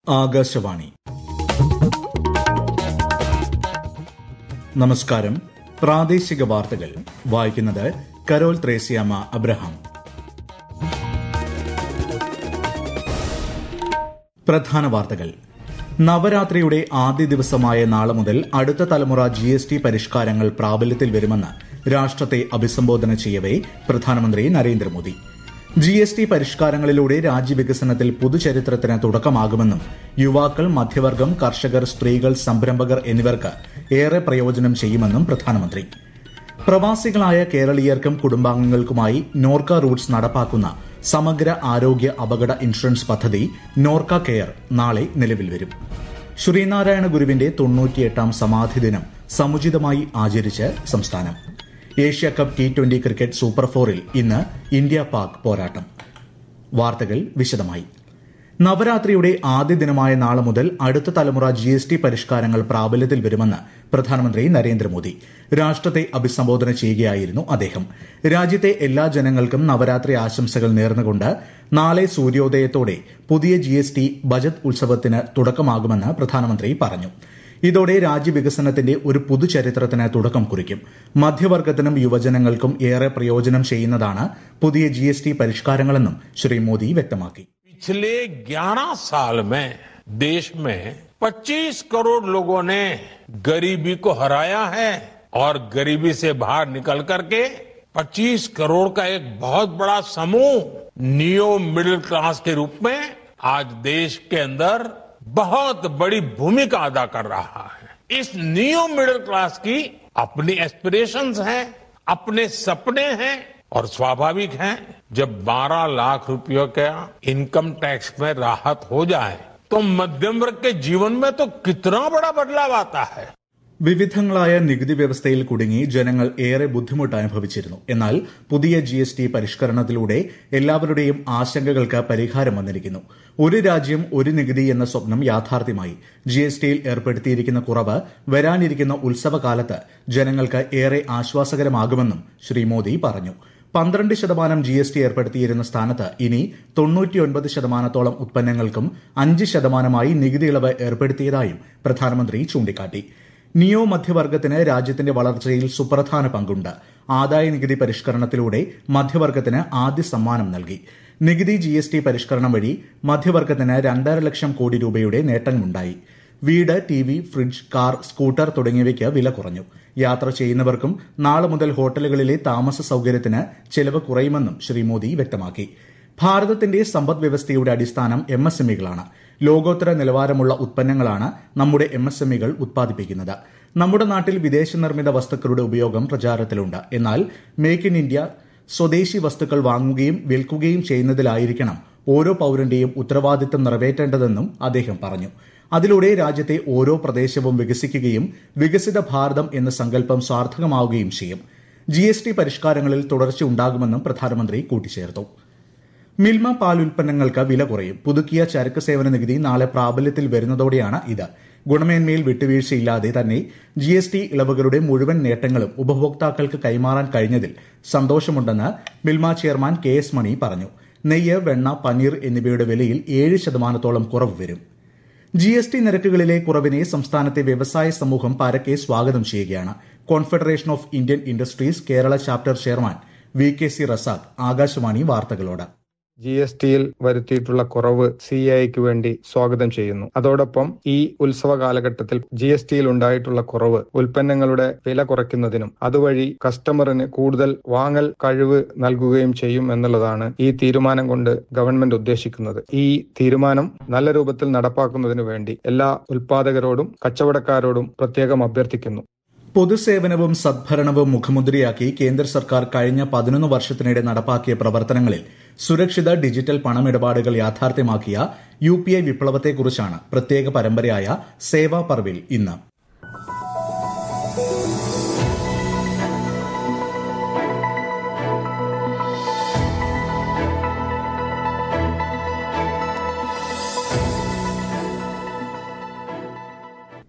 ആകാശവാണി നമസ്കാരം പ്രാദേശിക വാർത്തകൾ വായിക്കുന്നത് കരോൾ ത്രേസ്യാമ അബ്രഹാം പ്രധാന വാർത്തകൾ നവരാത്രിയുടെ ആദ്യ ദിവസമായ നാളെ മുതൽ അടുത്ത തലമുറ ജി എസ് ടി പരിഷ്കാരങ്ങൾ പ്രാബല്യത്തിൽ വരുമെന്ന് രാഷ്ട്രത്തെ അഭിസംബോധന ചെയ്യവേ പ്രധാനമന്ത്രി നരേന്ദ്രമോദി ജി എസ് ടി പരിഷ്കാരങ്ങളിലൂടെ രാജ്യവികസനത്തിൽ പുതുചരിത്രത്തിന് തുടക്കമാകുമെന്നും യുവാക്കൾ മധ്യവർഗം കർഷകർ സ്ത്രീകൾ സംരംഭകർ എന്നിവർക്ക് ഏറെ പ്രയോജനം ചെയ്യുമെന്നും പ്രധാനമന്ത്രി പ്രവാസികളായ കേരളീയർക്കും കുടുംബാംഗങ്ങൾക്കുമായി നോർക്ക റൂട്ട്സ് നടപ്പാക്കുന്ന സമഗ്ര ആരോഗ്യ അപകട ഇൻഷുറൻസ് പദ്ധതി നോർക്ക കെയർ നാളെ നിലവിൽ വരും ശ്രീനാരായണ ഗുരുവിന്റെ തൊണ്ണൂറ്റിയെട്ടാം സമാധി ദിനം സമുചിതമായി ആചരിച്ച് സംസ്ഥാനം Asia cup T twenty cricket super ഫോറിൽ ഇന്ന് ഇന്ത്യ പാക് പോരാട്ടം വാർത്തകൾ വിശദമായി നവരാത്രിയുടെ ആദ്യ ദിനമായ നാളെ മുതൽ അടുത്ത തലമുറ ജി എസ് ടി പരിഷ്കാരങ്ങൾ പ്രാബല്യത്തിൽ വരുമെന്ന് പ്രധാനമന്ത്രി നരേന്ദ്രമോദി രാഷ്ട്രത്തെ അഭിസംബോധന ചെയ്യുകയായിരുന്നു അദ്ദേഹം രാജ്യത്തെ എല്ലാ ജനങ്ങൾക്കും നവരാത്രി ആശംസകൾ നേർന്നുകൊണ്ട് നാളെ സൂര്യോദയത്തോടെ പുതിയ ജി എസ് ടി ബജറ്റ് ഉത്സവത്തിന് തുടക്കമാകുമെന്ന് പ്രധാനമന്ത്രി പറഞ്ഞു ഇതോടെ രാജ്യവികസനത്തിന്റെ ഒരു പുതുചരിത്രത്തിന് തുടക്കം കുറിക്കും മധ്യവർഗത്തിനും യുവജനങ്ങൾക്കും ഏറെ പ്രയോജനം ചെയ്യുന്നതാണ് പുതിയ ജി എസ് ടി പരിഷ്കാരങ്ങളെന്നും ശ്രീ മോദി വ്യക്തമാക്കി पिछले 11 साल में देश में 25 करोड़ लोगों ने गरीबी को हराया है और गरीबी से बाहर निकल करके 25 करोड़ का एक बहुत बड़ा समूह नियो मिडिल क्लास के रूप में आज देश के अंदर बहुत बड़ी भूमिका अदा कर रहा है इस नियो मिडिल क्लास की अपनी एस्पिरेशंस हैं अपने सपने हैं और स्वाभाविक है जब 12 लाख रुपयों का इनकम टैक्स में राहत हो जाए तो मध्यम वर्ग के जीवन में तो कितना बड़ा बदलाव आता है വിവിധങ്ങളായ നികുതി വ്യവസ്ഥയിൽ കുടുങ്ങി ജനങ്ങൾ ഏറെ ബുദ്ധിമുട്ട് അനുഭവിച്ചിരുന്നു എന്നാൽ പുതിയ ജി എസ് ടി പരിഷ്കരണത്തിലൂടെ എല്ലാവരുടെയും ആശങ്കകൾക്ക് പരിഹാരം വന്നിരിക്കുന്നു ഒരു രാജ്യം ഒരു നികുതി എന്ന സ്വപ്നം യാഥാർത്ഥ്യമായി ജി എസ് ടിയിൽ ഏർപ്പെടുത്തിയിരിക്കുന്ന കുറവ് വരാനിരിക്കുന്ന ഉത്സവകാലത്ത് ജനങ്ങൾക്ക് ഏറെ ആശ്വാസകരമാകുമെന്നും ശ്രീ മോദി പറഞ്ഞു പന്ത്രണ്ട് ശതമാനം ജി എസ് ടി ഏർപ്പെടുത്തിയിരുന്ന സ്ഥാനത്ത് ഇനി തൊണ്ണൂറ്റിയൊൻപത് ശതമാനത്തോളം ഉത്പന്നങ്ങൾക്കും അഞ്ച് ശതമാനമായി നികുതി ഇളവ് ഏർപ്പെടുത്തിയതായും പ്രധാനമന്ത്രി ചൂണ്ടിക്കാട്ടി നിയോ മധ്യവർഗത്തിന് രാജ്യത്തിന്റെ വളർച്ചയിൽ സുപ്രധാന പങ്കുണ്ട് ആദായ നികുതി പരിഷ്കരണത്തിലൂടെ മധ്യവർഗത്തിന് ആദ്യ സമ്മാനം നൽകി നികുതി ജി എസ് ടി പരിഷ്കരണം വഴി മധ്യവർഗത്തിന് രണ്ടര ലക്ഷം കോടി രൂപയുടെ നേട്ടങ്ങളുണ്ടായി വീട് T V fridge car scooter തുടങ്ങിയവയ്ക്ക് വില കുറഞ്ഞു യാത്ര ചെയ്യുന്നവർക്കും നാളെ മുതൽ ഹോട്ടലുകളിലെ താമസ സൌകര്യത്തിന് ചെലവ് കുറയുമെന്നും ശ്രീ മോദി വ്യക്തമാക്കി ഭാരതത്തിന്റെ സമ്പദ് വ്യവസ്ഥയുടെ അടിസ്ഥാനം എം എസ് എമ്മികളാണ് ലോകോത്തര നിലവാരമുള്ള ഉത്പന്നങ്ങളാണ് നമ്മുടെ എം എസ് എമ്മികൾ ഉത്പാദിപ്പിക്കുന്നത് നമ്മുടെ നാട്ടിൽ വിദേശ നിർമ്മിത വസ്തുക്കളുടെ ഉപയോഗം പ്രചാരത്തിലുണ്ട് എന്നാൽ മേക്ക് ഇൻ ഇന്ത്യ സ്വദേശി വസ്തുക്കൾ വാങ്ങുകയും വിൽക്കുകയും ചെയ്യുന്നതിലായിരിക്കണം ഓരോ പൌരന്റെയും ഉത്തരവാദിത്തം നിറവേറ്റേണ്ടതെന്നും അദ്ദേഹം പറഞ്ഞു അതിലൂടെ രാജ്യത്തെ ഓരോ പ്രദേശവും വികസിക്കുകയും വികസിത ഭാരതം എന്ന സങ്കല്പം സാർത്ഥകമാവുകയും ചെയ്യും ജി എസ് ടി പരിഷ്കാരങ്ങളിൽ തുടർച്ച ഉണ്ടാകുമെന്നും പ്രധാനമന്ത്രി കൂട്ടിച്ചേർത്തു മിൽമ പാൽ ഉൽപ്പന്നങ്ങൾക്ക് വില കുറയും പുതുക്കിയ ചരക്ക് സേവന നികുതി നാളെ പ്രാബല്യത്തിൽ വരുന്നതോടെയാണ് ഇത് ഗുണമേന്മയിൽ വിട്ടുവീഴ്ചയില്ലാതെ തന്നെ ജി എസ് ടി ഇളവുകളുടെ മുഴുവൻ നേട്ടങ്ങളും ഉപഭോക്താക്കൾക്ക് കൈമാറാൻ കഴിഞ്ഞതിൽ സന്തോഷമുണ്ടെന്ന് Milma chairman K S Mani പറഞ്ഞു നെയ്യ് വെണ്ണ പനീർ എന്നിവയുടെ വിലയിൽ ഏഴ് ശതമാനത്തോളം കുറവ് വരും ജി എസ് ടി നിരക്കുകളിലെ കുറവിനെ സംസ്ഥാനത്തെ വ്യവസായ സമൂഹം പരക്കെ സ്വാഗതം ചെയ്യുകയാണ് confederation of Indian industries Kerala chapter chairman V K C Razak Akashvani വാർത്തകളോട് ജി എസ് ടിയിൽ വരുത്തിയിട്ടുള്ള കുറവ് സി ഐക്ക് വേണ്ടി സ്വാഗതം ചെയ്യുന്നു അതോടൊപ്പം ഈ ഉത്സവ കാലഘട്ടത്തിൽ ജി എസ് ടിയിൽ ഉണ്ടായിട്ടുള്ള കുറവ് ഉൽപ്പന്നങ്ങളുടെ വില കുറയ്ക്കുന്നതിനും അതുവഴി കസ്റ്റമറിന് കൂടുതൽ വാങ്ങൽ കഴിവ് നൽകുകയും ചെയ്യും എന്നുള്ളതാണ് ഈ തീരുമാനം കൊണ്ട് ഗവൺമെന്റ് ഉദ്ദേശിക്കുന്നത് ഈ തീരുമാനം നല്ല രൂപത്തിൽ നടപ്പാക്കുന്നതിനു വേണ്ടി എല്ലാ ഉൽപാദകരോടും കച്ചവടക്കാരോടും പ്രത്യേകം അഭ്യർത്ഥിക്കുന്നു പൊതുസേവനവും സദ്ഭരണവും മുഖമുദ്രയാക്കി കേന്ദ്ര സർക്കാർ കഴിഞ്ഞ പതിനൊന്ന് വർഷത്തിനിടെ നടപ്പാക്കിയ പ്രവർത്തനങ്ങളിൽ സുരക്ഷിത ഡിജിറ്റൽ പണമിടപാടുകൾ യാഥാർത്ഥ്യമാക്കിയ യു പി ഐ വിപ്ലവത്തെക്കുറിച്ചാണ് പ്രത്യേക പരമ്പരയായ സേവാ പർവിൽ ഇന്ന്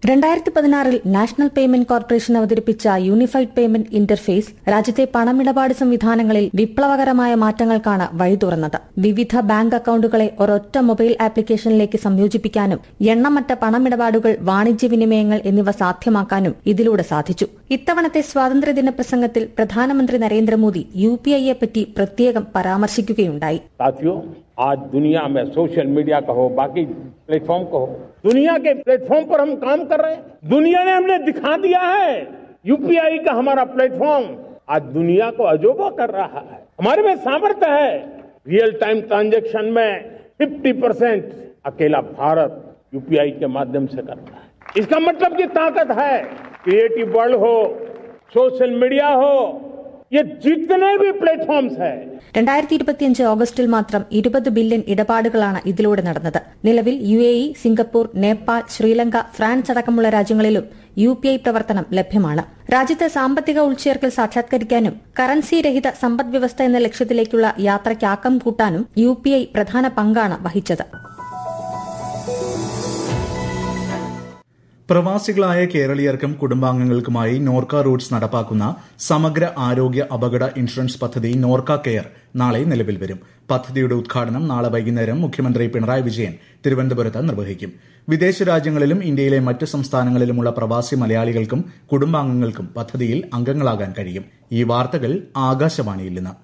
രണ്ടായിരത്തി പതിനാറിൽ നാഷണൽ പേയ്മെന്റ് കോർപ്പറേഷൻ അവതരിപ്പിച്ച യൂണിഫൈഡ് പേയ്മെന്റ് ഇന്റർഫേസ് രാജ്യത്തെ പണമിടപാട് സംവിധാനങ്ങളിൽ വിപ്ലവകരമായ മാറ്റങ്ങൾക്കാണ് വഴി തുറന്നത് വിവിധ ബാങ്ക് അക്കൌണ്ടുകളെ ഒരൊറ്റ മൊബൈൽ ആപ്ലിക്കേഷനിലേക്ക് സംയോജിപ്പിക്കാനും എണ്ണമറ്റ പണമിടപാടുകൾ വാണിജ്യ വിനിമയങ്ങൾ എന്നിവ സാധ്യമാക്കാനും ഇതിലൂടെ സാധിച്ചു ഇത്തവണത്തെ സ്വാതന്ത്ര്യദിന പ്രസംഗത്തിൽ പ്രധാനമന്ത്രി നരേന്ദ്രമോദി യു പി ഐയെ പറ്റി പ്രത്യേകം പരാമർശിക്കുകയുണ്ടായി साथियों आज दुनिया में सोशल मीडिया कहो बाकी प्लेटफॉर्म कहो दुनिया के प्लेटफॉर्म पर हम काम कर रहे हैं दुनिया ने हमने दिखा दिया है यूपीआई का हमारा प्लेटफॉर्म आज दुनिया को अजोबा कर रहा है हमारे में सामर्थ्य है रियल टाइम ट्रांजैक्शन में 50 परसेंट अकेला भारत यूपीआई के माध्यम से करता है इसका मतलब की ताकत है क्रिएटिव वर्ल्ड हो सोशल मीडिया हो ये जितने भी प्लेटफॉर्म्स हैं രണ്ടായിരത്തി ഇരുപത്തിയഞ്ച് ഓഗസ്റ്റിൽ മാത്രം ഇരുപത് ബില്യൺ ഇടപാടുകളാണ് ഇതിലൂടെ നടന്നത് നിലവിൽ U A E Singapore Nepal Sri Lanka France അടക്കമുള്ള രാജ്യങ്ങളിലും യു പി ഐ പ്രവർത്തനം ലഭ്യമാണ് രാജ്യത്ത് സാമ്പത്തിക ഉൾച്ചേർക്കൽ സാക്ഷാത്കരിക്കാനും കറൻസി രഹിത സമ്പദ് വ്യവസ്ഥ എന്ന ലക്ഷ്യത്തിലേക്കുള്ള യാത്രയ്ക്ക് ആക്കം കൂട്ടാനും യു പി ഐ പ്രധാന പങ്കാണ് വഹിച്ചത് പ്രവാസികളായ കേരളീയർക്കും കുടുംബാംഗങ്ങൾക്കുമായി നോർക്ക റൂട്ട്സ് നടപ്പാക്കുന്ന സമഗ്ര ആരോഗ്യ അപകട ഇൻഷുറൻസ് പദ്ധതി നോർക്ക കെയർ നാളെ നിലവിൽ വരും പദ്ധതിയുടെ ഉദ്ഘാടനം നാളെ വൈകുന്നേരം മുഖ്യമന്ത്രി പിണറായി വിജയൻ തിരുവനന്തപുരത്ത് നിർവഹിക്കും വിദേശ രാജ്യങ്ങളിലും ഇന്ത്യയിലെ മറ്റ് സംസ്ഥാനങ്ങളിലുമുള്ള പ്രവാസി മലയാളികൾക്കും കുടുംബാംഗങ്ങൾക്കും പദ്ധതിയിൽ അംഗങ്ങളാകാൻ കഴിയും ഈ വാർത്തകൾ ആകാശവാണിയിൽ നിന്ന്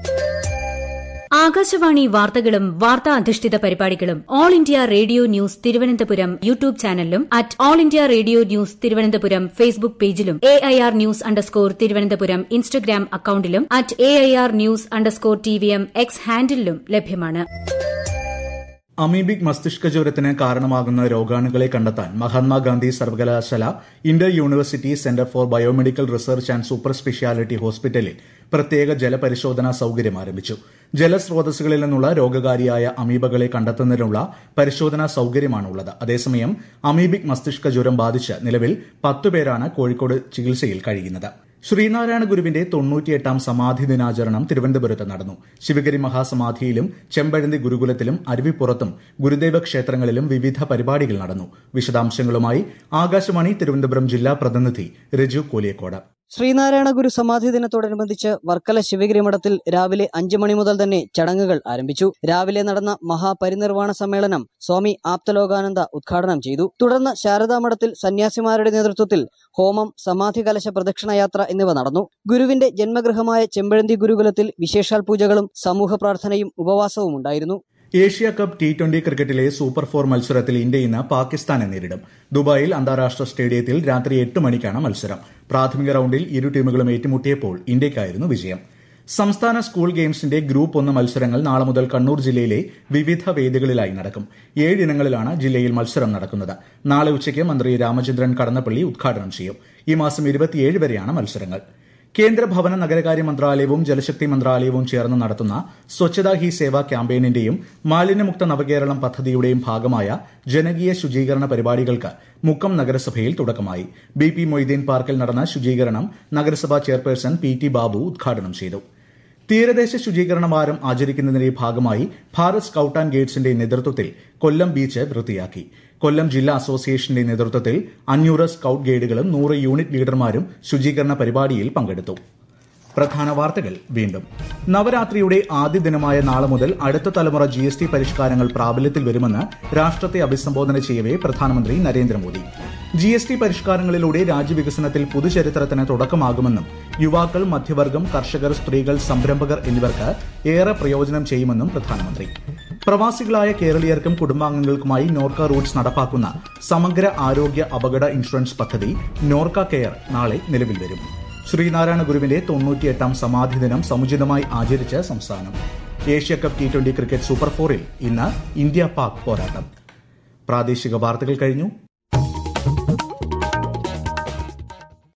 ആകാശവാണി വാർത്തകളും വാർത്താ അധിഷ്ഠിത പരിപാടികളും all India radio news Thiruvananthapuram YouTube ചാനലിലും at all India radio news Thiruvananthapuram Facebook പേജിലും A I R news underscore Thiruvananthapuram Instagram അക്കൌണ്ടിലും at A I R news underscore T V M X ഹാൻഡിലും ലഭ്യമാണ് അമീബിക് മസ്തിഷ്ക ജ്വരത്തിന് കാരണമാകുന്ന രോഗാണുക്കളെ കണ്ടെത്താൻ മഹാത്മാഗാന്ധി സർവകലാശാല inter university centre for biomedical research and super speciality ഹോസ്പിറ്റലിൽ പ്രത്യേക ജലപരിശോധനാ സൌകര്യം ആരംഭിച്ചു ജലസ്രോതസ്സുകളിൽ നിന്നുള്ള രോഗകാരിയായ അമീബകളെ കണ്ടെത്തുന്നതിനുള്ള പരിശോധനാ സൌകര്യമാണുള്ളത് അതേസമയം അമീബിക് മസ്തിഷ്ക ജ്വരം ബാധിച്ച് നിലവിൽ പത്തുപേരാണ് കോഴിക്കോട് ചികിത്സയിൽ കഴിയുന്നത് ശ്രീനാരായണ ഗുരുവിന്റെ തൊണ്ണൂറ്റിയെട്ടാം സമാധി ദിനാചരണം തിരുവനന്തപുരത്ത് നടന്നു ശിവഗിരി മഹാസമാധിയിലും ചെമ്പഴന്തി ഗുരുകുലത്തിലും അരുവിപ്പുറത്തും ഗുരുദേവ ക്ഷേത്രങ്ങളിലും വിവിധ പരിപാടികൾ നടന്നു വിശദാംശങ്ങളുമായി ആകാശവാണി തിരുവനന്തപുരം ജില്ലാ പ്രതിനിധി രജു കോലിയക്കോട് ശ്രീനാരായണ ഗുരു സമാധി ദിനത്തോടനുബന്ധിച്ച് വർക്കല ശിവഗിരി മഠത്തിൽ രാവിലെ അഞ്ചു മണി മുതൽ തന്നെ ചടങ്ങുകൾ ആരംഭിച്ചു രാവിലെ നടന്ന മഹാപരിനിർവാണ സമ്മേളനം സ്വാമി ആപ്തലോകാനന്ദ ഉദ്ഘാടനം ചെയ്തു തുടർന്ന് ശാരദാ മഠത്തിൽ സന്യാസിമാരുടെ നേതൃത്വത്തിൽ ഹോമം സമാധി കലശ പ്രദക്ഷിണയാത്ര എന്നിവ നടന്നു ഗുരുവിന്റെ ജന്മഗൃഹമായ ചെമ്പഴന്തി ഗുരുകുലത്തിൽ വിശേഷാൽ പൂജകളും സമൂഹ പ്രാർത്ഥനയും ഉപവാസവും ഉണ്ടായിരുന്നു ഏഷ്യ കപ്പ് ടി ട്വന്റി ക്രിക്കറ്റിലെ സൂപ്പർ ഫോർ മത്സരത്തിൽ ഇന്ത്യ ഇന്ന് പാകിസ്ഥാനെ നേരിടും ദുബായിൽ അന്താരാഷ്ട്ര സ്റ്റേഡിയത്തിൽ രാത്രി എട്ട് മണിക്കാണ് മത്സരം പ്രാഥമിക റൌണ്ടിൽ ഇരു ടീമുകളും ഏറ്റുമുട്ടിയപ്പോൾ ഇന്ത്യയ്ക്കായിരുന്നു വിജയം സംസ്ഥാന സ്കൂൾ ഗെയിംസിന്റെ ഗ്രൂപ്പ് ഒന്ന് മത്സരങ്ങൾ നാളെ മുതൽ കണ്ണൂർ ജില്ലയിലെ വിവിധ വേദികളിലായി നടക്കും ഏഴ് ഇനങ്ങളിലാണ് ജില്ലയിൽ മത്സരം നടക്കുന്നത് നാളെ ഉച്ചയ്ക്ക് മന്ത്രി രാമചന്ദ്രൻ കടന്നപ്പള്ളി ഉദ്ഘാടനം ചെയ്യും ഈ മാസം ഇരുപത്തിയേഴ് വരെയാണ് മത്സരങ്ങൾ കേന്ദ്ര ഭവന നഗരകാര്യ മന്ത്രാലയവും ജലശക്തി മന്ത്രാലയവും ചേർന്ന് നടത്തുന്ന സ്വച്ഛതാ ഹി സേവ ക്യാമ്പയിനിന്റെയും മാലിന്യമുക്ത നവകേരളം പദ്ധതിയുടെയും ഭാഗമായ ജനകീയ ശുചീകരണ പരിപാടികൾക്ക് മുക്കം നഗരസഭയിൽ തുടക്കമായി ബി പി മൊയ്തീൻ പാർക്കിൽ നടന്ന ശുചീകരണം നഗരസഭാ ചെയർപേഴ്സൺ പി ടി ബാബു ഉദ്ഘാടനം ചെയ്തു തീരദേശ ശുചീകരണ വാരം ആചരിക്കുന്നതിന്റെ ഭാഗമായി ഭാരത് സ്കൌട്ട് ആൻഡ് ഗൈഡ്സിന്റെ നേതൃത്വത്തിൽ കൊല്ലം ബീച്ച് വൃത്തിയാക്കി കൊല്ലം ജില്ലാ അസോസിയേഷന്റെ നേതൃത്വത്തിൽ അഞ്ഞൂറ് സ്കൌട്ട് ഗൈഡുകളും നൂറ് യൂണിറ്റ് ലീഡർമാരും ശുചീകരണ പരിപാടിയിൽ പങ്കെടുത്തു പ്രധാന വാർത്തകൾ വീണ്ടും നവരാത്രിയുടെ ആദ്യ ദിനമായ നാളെ മുതൽ അടുത്ത തലമുറ ജി എസ് ടി പരിഷ്കാരങ്ങൾ പ്രാബല്യത്തിൽ വരുമെന്ന് രാഷ്ട്രത്തെ അഭിസംബോധന ചെയ്യവേ പ്രധാനമന്ത്രി നരേന്ദ്രമോദി ജി എസ് ടി പരിഷ്കാരങ്ങളിലൂടെ രാജ്യവികസനത്തിൽ പുതുചരിത്രത്തിന് തുടക്കമാകുമെന്നും യുവാക്കൾ മധ്യവർഗം കർഷകർ സ്ത്രീകൾ സംരംഭകർ എന്നിവർക്ക് ഏറെ പ്രയോജനം ചെയ്യുമെന്നും പ്രധാനമന്ത്രി പ്രവാസികളായ കേരളീയർക്കും കുടുംബാംഗങ്ങൾക്കുമായി നോർക്ക റൂട്ട്സ് നടപ്പാക്കുന്ന സമഗ്ര ആരോഗ്യ അപകട ഇൻഷുറൻസ് പദ്ധതി നോർക്ക കെയർ നാളെ നിലവിൽ വരും ശ്രീനാരായണ ഗുരുവിന്റെ തൊണ്ണൂറ്റിയെട്ടാം സമാധി ദിനം സമുചിതമായി ആചരിച്ച് സംസ്ഥാനം Asia cup T twenty cricket super ഫോറിൽ ഇന്ന് ഇന്ത്യ പാക് പോരാട്ടം പ്രാദേശിക വാർത്തകൾ കഴിഞ്ഞു